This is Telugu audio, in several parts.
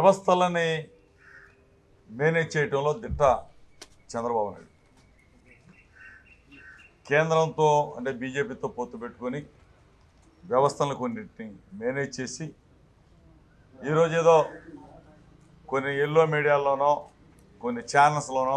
వ్యవస్థలని మేనేజ్ చేయటంలో దిట్ట చంద్రబాబు నాయుడు కేంద్రంతో అంటే బీజేపీతో పొత్తు పెట్టుకొని వ్యవస్థలను కొన్నిటిని మేనేజ్ చేసి ఈరోజు ఏదో కొన్ని ఎల్లో మీడియాల్లోనో కొన్ని ఛానల్స్లోనో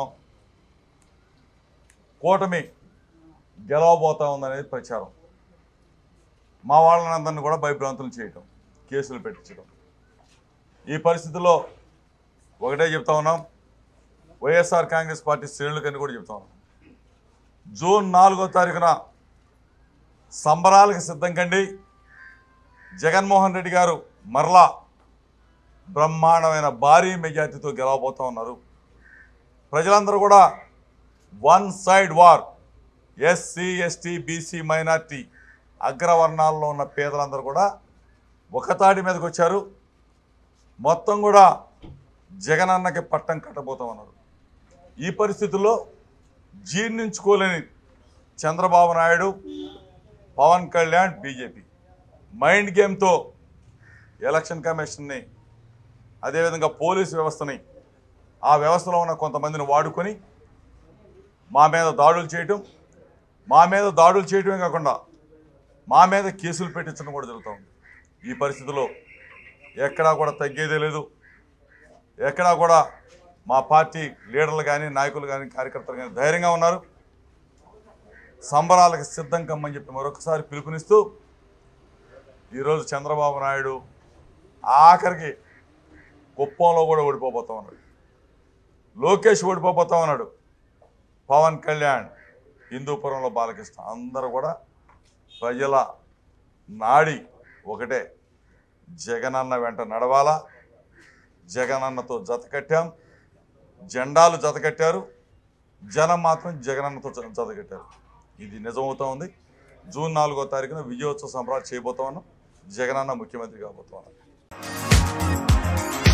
కూటమి గెలవబోతా ఉందనేది ప్రచారం మా వాళ్ళనందరినీ కూడా భయభ్రాంతులు చేయటం కేసులు పెట్టించడం ఈ పరిస్థితుల్లో ఒకటే చెప్తా ఉన్నాం వైఎస్ఆర్ కాంగ్రెస్ పార్టీ శ్రేణులకని కూడా చెప్తా ఉన్నాం జూన్ నాలుగో తారీఖున సంబరాలకు సిద్ధం కండి జగన్మోహన్ రెడ్డి గారు మరలా బ్రహ్మాండమైన భారీ మెజార్టీతో గెలవబోతా ఉన్నారు ప్రజలందరూ కూడా one side war SC ST BC minority అగ్రవర్ణాల్లో ఉన్న పేదలందరూ కూడా ఒకతాటి మీదకి వచ్చారు మొత్తం కూడా జగనన్నకి పట్టం కట్టబోతా ఉన్నారు ఈ పరిస్థితుల్లో జీర్ణించుకోలేని చంద్రబాబు నాయుడు పవన్ కళ్యాణ్ బీజేపీ మైండ్ గేమ్తో ఎలక్షన్ కమిషన్ని అదేవిధంగా పోలీస్ వ్యవస్థని ఆ వ్యవస్థలో ఉన్న కొంతమందిని వాడుకొని మా మీద దాడులు చేయటం మా మీద దాడులు చేయటమే కాకుండా మా మీద కేసులు పెట్టించడం కూడా జరుగుతూ ఉంది ఈ పరిస్థితిలో ఎక్కడా కూడా తగ్గేదే లేదు ఎక్కడా కూడా మా పార్టీ లీడర్లు కానీ నాయకులు కానీ కార్యకర్తలు కానీ ధైర్యంగా ఉన్నారు సంబరాలకు సిద్ధం కమ్మని చెప్పి మరొకసారి పిలుపునిస్తూ ఈరోజు చంద్రబాబు నాయుడు ఆఖరికి కుప్పంలో కూడా ఓడిపోబోతా ఉన్నాడు లోకేష్ ఓడిపోబోతా ఉన్నాడు పవన్ కళ్యాణ్ హిందూపురంలో బాలకృష్ణ అందరూ కూడా ప్రజల నాడి ఒకటే జగనన్న వెంట నడవాలా జగనన్నతో జత కట్టాం జెండాలు జత కట్టారు జనం మాత్రం జగనన్నతో జ- జత కట్టారు ఇది నిజమవుతా ఉంది జూన్ నాలుగో తారీఖున విజయోత్సవ సంబరాలు చేయబోతా ఉన్నాం జగనన్న ముఖ్యమంత్రి కాబోతా ఉన్నాం